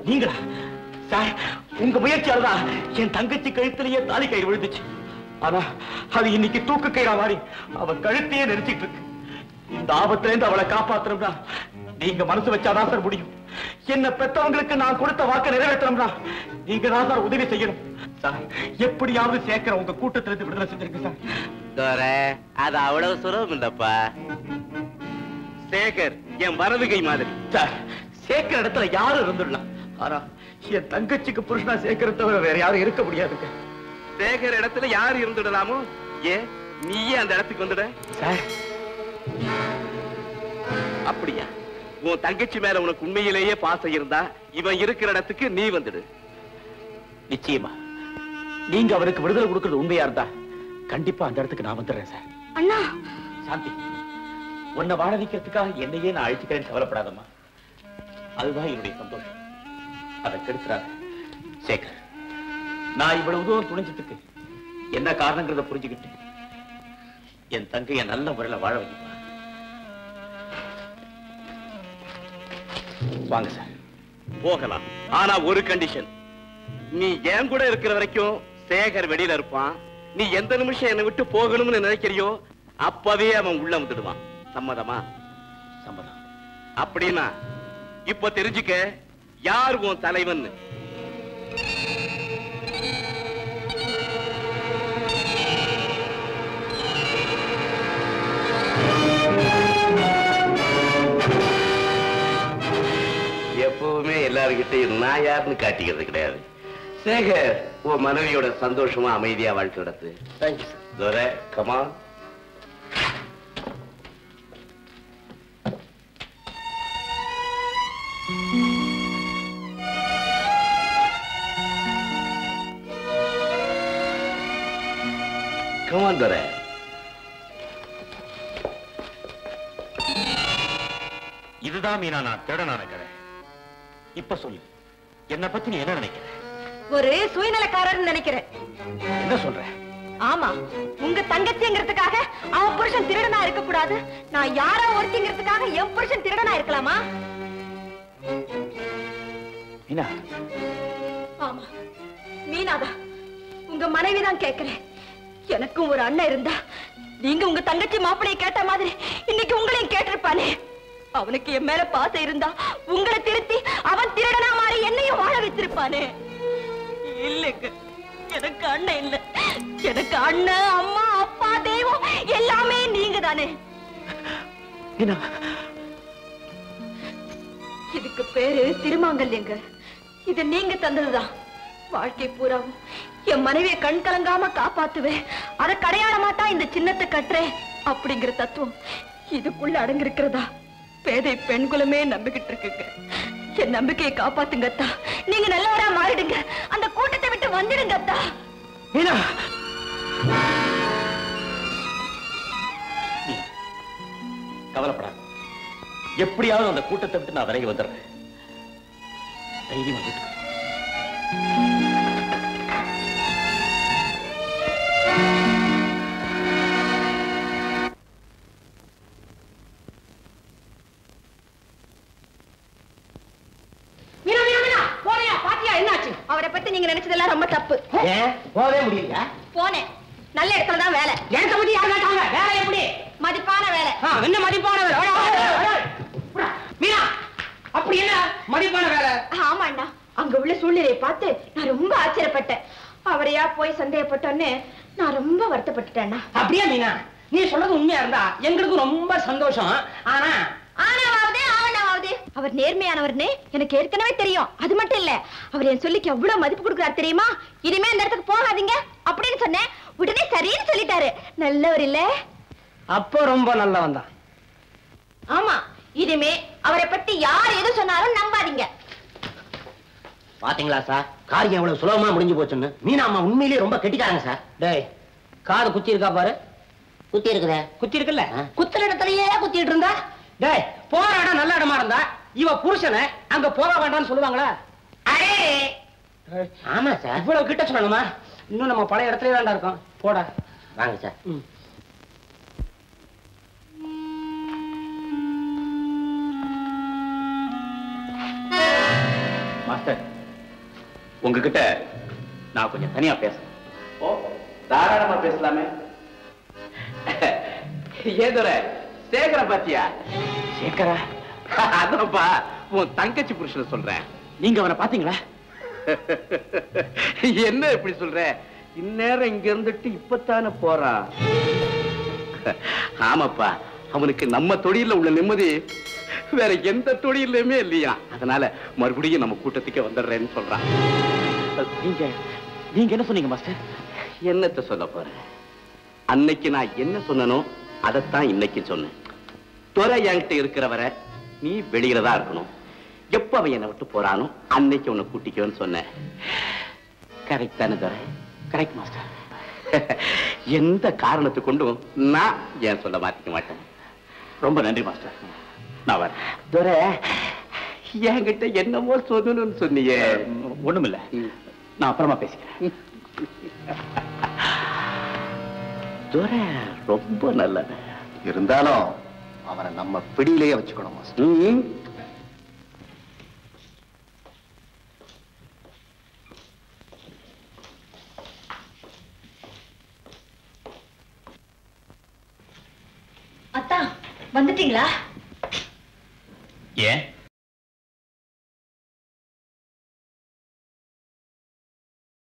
நீங்களா சார் உங்க முயற்சியால தான் என் தங்கச்சி கழுத்திலேயே தாலி கயிறு விழுந்துச்சு ஆனா அது இன்னைக்கு தூக்கு கயிறா மாறி அவ கழுத்தையே நெரிச்சிட்டு இருக்கு இந்த ஆபத்துல இருந்து அவளை காப்பாத்தணும்னா நீங்க மனசு வச்சாதான் சார் முடியும் என்ன பெத்தவங்களுக்கு நான் கொடுத்த வாக்க நிறைவேற்றணும்னா நீங்க தான் சார் உதவி செய்யணும் சார் எப்படியாவது சேர்க்கிற உங்க கூட்டத்திலிருந்து விடுதலை செஞ்சிருக்கு சார் தோர அது அவ்வளவு சுலபம் இல்லப்பா சேகர் என் வரதுகை மாதிரி சார் சேர்க்கிற இடத்துல யாரும் இருந்துடலாம் ஆனா என் தங்கச்சிக்கு புருஷனா சேர்க்கறத தவிர வேற யாரும் இருக்க முடியாதுங்க சேகர் இடத்துல யார் இருந்துடலாமோ ஏ நீயே அந்த இடத்துக்கு வந்துட சார் அப்படியா உன் தங்கச்சி மேல உனக்கு உண்மையிலேயே பாசம் இருந்தா இவன் இருக்கிற இடத்துக்கு நீ வந்துடு நிச்சயமா நீங்க அவருக்கு விடுதலை கொடுக்கறது உண்மையா இருந்தா கண்டிப்பா அந்த இடத்துக்கு நான் வந்துடுறேன் சார் அண்ணா சாந்தி உன்னை வாழ வைக்கிறதுக்காக என்னையே நான் அழிச்சுக்கிறேன்னு கவலைப்படாதம்மா அதுதான் என்னுடைய சந்தோஷம் அதை கெடுத்துறாங்க சேகர் நான் இவ்வளவு தூரம் துணிஞ்சதுக்கு என்ன காரணங்கிறத புரிஞ்சுக்கிட்டு என் தங்கைய நல்ல முறையில வாழ வைப்பா வாங்க சார் போகலாம் ஆனா ஒரு கண்டிஷன் நீ என் கூட இருக்கிற வரைக்கும் சேகர் வெளியில இருப்பான் நீ எந்த நிமிஷம் என்னை விட்டு போகணும்னு நினைக்கிறியோ அப்பவே அவன் உள்ள வந்துடுவான் சம்மதமா சம்மதம் அப்படின்னா இப்ப தெரிஞ்சுக்க யார் உன் தலைவன் எப்பவுமே எல்லாருக்கிட்டையும் நான் யாருன்னு காட்டிக்கிறது கிடையாது சேகர் உன் மனைவியோட சந்தோஷமா அமைதியா வாழ்க்கை நடத்து தேங்க்யூ சார் துரை கமா கமான் துரை இதுதான் மீனா நான் திருடனான கதை இப்ப சொல்லு என்ன பத்தி நீ என்ன நினைக்கிற ஒரு சுயநலக்காரர்னு நினைக்கிறேன் என்ன சொல்ற ஆமா உங்க தங்கச்சிங்கிறதுக்காக அவன் புருஷன் திருடனா இருக்க கூடாது நான் யாரோ ஒருத்திங்கிறதுக்காக என் புருஷன் திருடனா இருக்கலாமா மீனா ஆமா மீனாதா உங்க மனைவிதான் கேக்குறேன் எனக்கும் ஒரு அண்ணன் இருந்தா நீங்க உங்க தங்கச்சி மாப்பிளைய கேட்ட மாதிரி இன்னைக்கு உங்களையும் கேட்டிருப்பானே அவனுக்கு என் மேல பாசம் இருந்தா உங்களை திருத்தி அவன் திருடனா மாறி என்னையும் வாழ வச்சிருப்பானே இல்லைங்க எனக்கு அண்ணன் இல்ல எனக்கு அண்ணன் அம்மா அப்பா தெய்வம் எல்லாமே நீங்க தானே மீனா இதுக்கு பேரு திருமாங்கல்யங்க இது நீங்க தந்ததுதான் வாழ்க்கை பூராவும் என் மனைவியை கண் கலங்காம காப்பாத்துவேன் அத கடையாளமா தான் இந்த சின்னத்தை கட்டுறேன் அப்படிங்கிற தத்துவம் இதுக்குள்ள அடங்கிருக்கிறதா பேதை பெண்குலமே நம்பிக்கிட்டு இருக்குங்க என் நம்பிக்கையை காப்பாத்துங்க அத்தா நீங்க நல்லவரா மாறிடுங்க அந்த கூட்டத்தை விட்டு வந்துடுங்க அத்தா மீனா கவலைப்படாத எப்படியாவது அந்த கூட்டத்தை விட்டு நான் விலகி வந்துடுறேன் தைரியமா வீட்டுக்கு போ. மீனா மீனா மீனா போறியா பாத்தியா என்னாச்சு அவரை பத்தி நீங்க நினைச்சதெல்லாம் ரொம்ப தப்பு ஏன் போகவே முடியலையா போனேன் நல்ல இடத்துல தான் வேலை எனக்கு பத்தி யார் கேட்டாங்க வேலை எப்படி மதிப்பான வேலை ஆ, என்ன மதிப்பான வேலை ஓட, ஓட, ஓட, ஓட. புடா, மீனா அப்படி என்ன மதிப்பான வேலை ஆமா அண்ணா அங்க உள்ள சூழ்நிலையை பார்த்து நான் ரொம்ப ஆச்சரியப்பட்டேன் அவரையா போய் சந்தேகப்பட்டோன்னு நான் ரொம்ப வருத்தப்பட்டுட்டேன் அண்ணா. அப்படியா மீனா நீ சொல்றது உண்மையா இருந்தா எங்களுக்கு ரொம்ப சந்தோஷம் ஆனா ஆனாவாவது ஆவனாவாவது அவர் நேர்மையானவர்னு எனக்கு ஏற்கனவே தெரியும் அது மட்டும் இல்ல அவர் என் சொல்லிக்கு எவ்வளவு மதிப்பு கொடுக்குறாரு தெரியுமா இனிமே அந்த இடத்துக்கு போகாதீங்க அப்படின்னு சொன்னேன் உடனே சரின்னு சொல்லிட்டாரு நல்லவர் இல்ல அப்போ ரொம்ப நல்லவன் தான் ஆமா இனிமே அவரை பத்தி யார் எது சொன்னாலும் நம்பாதீங்க பாத்தீங்களா சார் காரியம் எவ்வளவு சுலபமா முடிஞ்சு போச்சுன்னு மீனா அம்மா உண்மையிலேயே ரொம்ப கெட்டிக்காரங்க சார் டேய் காது குத்தி இருக்கா பாரு குத்தி இருக்குதே குத்தி இருக்குல்ல குத்துற இடத்துலயே குத்திட்டு இருந்தா டேய் போற இடம் நல்ல இடமா இருந்தா இவ புருஷனை அங்க போக வேண்டாம்னு சொல்லுவாங்களா அடே ஆமா சார் இவ்வளவு கிட்ட சொல்லணுமா இன்னும் நம்ம பழைய இடத்துல தான்டா இருக்கோம் போடா வாங்க சார் மாஸ்டர் உங்ககிட்ட நான் கொஞ்சம் தனியா பேசுறேன் ஓ தாராளமா பேசலாமே ஏதோர சேகர பாத்தியா சேகரா அதான்ப்பா உன் தங்கச்சி புருஷனை சொல்றேன் நீங்க அவனை பாத்தீங்களா என்ன இப்படி சொல்ற இந்நேரம் இங்க இருந்துட்டு இப்பத்தானே போறான் ஆமாப்பா அவனுக்கு நம்ம தொழில உள்ள நிம்மதி வேற எந்த தொழிலுமே இல்லையா அதனால மறுபடியும் நம்ம கூட்டத்துக்கே வந்துடுறேன்னு சொல்றான் நீங்க நீங்க என்ன சொன்னீங்க மாஸ்டர் என்னத்த சொல்ல போறேன் அன்னைக்கு நான் என்ன சொன்னனோ அதைத்தான் இன்னைக்கு சொன்னேன் துறை என்கிட்ட இருக்கிற வரை நீ வெளியில தான் இருக்கணும் எப்ப அவன் என்னை விட்டு போறானோ அன்னைக்கு உன்னை கூட்டிக்குவேன்னு சொன்னேன் கரெக்ட் தானே துறை கரெக்ட் மாஸ்டர் எந்த காரணத்தை கொண்டும் நான் ஏன் சொல்ல மாத்திக்க மாட்டேன் ரொம்ப நன்றி மாஸ்டர் நான் வரேன் துரை என்கிட்ட என்னமோ சொல்லணும்னு சொன்னியே ஒண்ணுமில்ல நான் அப்புறமா பேசிக்கிறேன் துரை ரொம்ப நல்லது இருந்தாலும் அவனை நம்ம பிடியிலேயே வச்சுக்கணும் மாஸ்டர் ம். அத்தா வந்துட்டீங்களா ஏன்